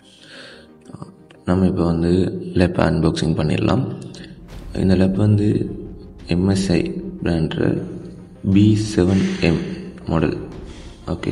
நம்ம இப்போ வந்து லேப் அன்பாக்சிங் பண்ணிடலாம் இந்த லேப் வந்து எம்எஸ்ஐ பிராண்ட்ற P seven M model okay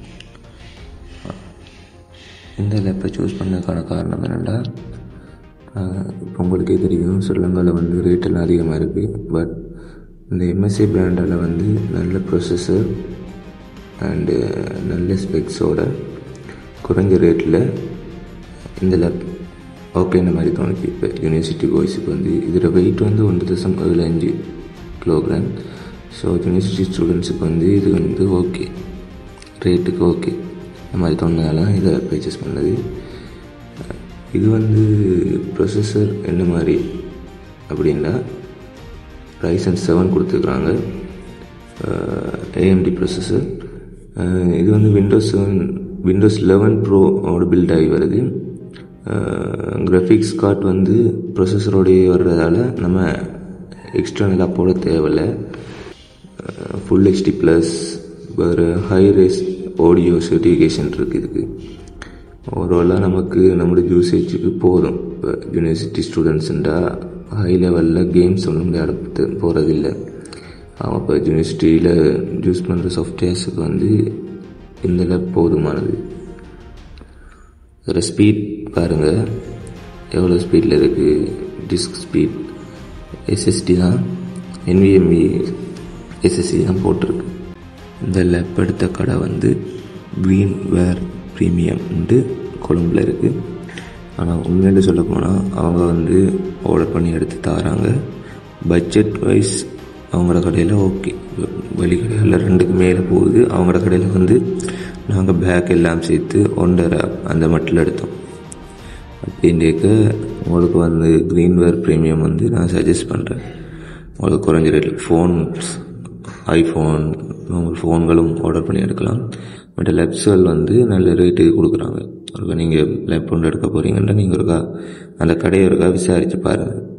இந்த லேப்பை சூஸ் பண்ணதுக்கான காரணம் என்னென்னா இப்போ உங்களுக்கே தெரியும் ஸ்ரீலங்காவில் வந்து ரேட் எல்லாம் அதிகமாக இருக்குது பட் இந்த எம்எஸ்சி பிராண்டில் வந்து நல்ல ப்ரொசஸர் அண்டு நல்ல ஸ்பெக்ஸோட குறைஞ்ச ரேட்டில் இந்த லேப் ஓகே இந்த மாதிரி தோணுச்சு இப்போ யூனிவர்சிட்டி கோய்ஸுக்கு வந்து இதில் வெயிட் வந்து ஒன்று தசம் ஏழு அஞ்சு கிலோகிராம் ஸோ யூனிவர்சிட்டி ஸ்டூடெண்ட்ஸுக்கு வந்து இது வந்து ஓகே ரேட்டுக்கு ஓகே இந்த மாதிரி தோணுனால இதை பர்ச்சேஸ் பண்ணது இது வந்து ப்ரொசஸர் என்ன மாதிரி அப்படின்னா ரைசன் செவன் கொடுத்துருக்குறாங்க ஏஎம்டி ப்ரொசஸர் இது வந்து விண்டோஸ் செவன் விண்டோஸ் லெவன் ப்ரோவோட பில்ட் ஆகி வருது கிராஃபிக்ஸ் கார்டு வந்து ப்ரொசஸரோடையே வர்றதால நம்ம எக்ஸ்டர்னலாக போட தேவையில்லை ஃபுல் ஹெச்டி ப்ளஸ் வேறு ஹை ரேஸ் ஆடியோ சர்டிஃபிகேஷன் இருக்குது இதுக்கு ஓவராலாக நமக்கு நம்மளோட யூசேஜுக்கு போதும் இப்போ யூனிவர்சிட்டி ஸ்டூடெண்ட்ஸுண்டா ஹை லெவலில் கேம்ஸ் ஒன்றும் விளையாட போகிறதில்ல அவன் இப்போ யூனிவர்சிட்டியில் யூஸ் பண்ணுற சாஃப்ட்வேர்ஸுக்கு வந்து இந்த லேப் போதுமானது இதில் ஸ்பீட் பாருங்கள் எவ்வளோ ஸ்பீடில் இருக்குது டிஸ்க் ஸ்பீட் எஸ்எஸ்டி தான் என்விஎம்இ எஸ்எஸ்சி தான் போட்டிருக்கு இந்த லேப் எடுத்த கடை வந்து க்ரீன் வேர் ப்ரீமியம்ன்ட்டு கொழும்பில் இருக்குது ஆனால் உண்மையில சொல்ல போனால் அவங்க வந்து ஆர்டர் பண்ணி எடுத்து தராங்க பட்ஜெட் வைஸ் அவங்களோட கடையில் ஓகே வெளி கடைகளில் ரெண்டுக்கு மேலே போகுது அவங்களோட கடையில் வந்து நாங்கள் பேக் எல்லாம் சேர்த்து ஒன்றரை அந்த மட்டில் எடுத்தோம் அப்படின்றக்க உங்களுக்கு வந்து க்ரீன்வேர் ப்ரீமியம் வந்து நான் சஜஸ்ட் பண்ணுறேன் உங்களுக்கு குறைஞ்ச ரேட்டில் ஃபோன்ஸ் ஐஃபோன் உங்களுக்கு ஃபோன்களும் ஆர்டர் பண்ணி எடுக்கலாம் பட் லேப்ஸ்கள் வந்து நல்ல ரேட்டுக்கு கொடுக்குறாங்க ஒருக்கா நீங்கள் லேப் ஒன்று எடுக்க போகிறீங்கன்னா நீங்கள் ஒருக்கா அந்த கடையை ஒருக்கா விசாரித்து பாருங்கள்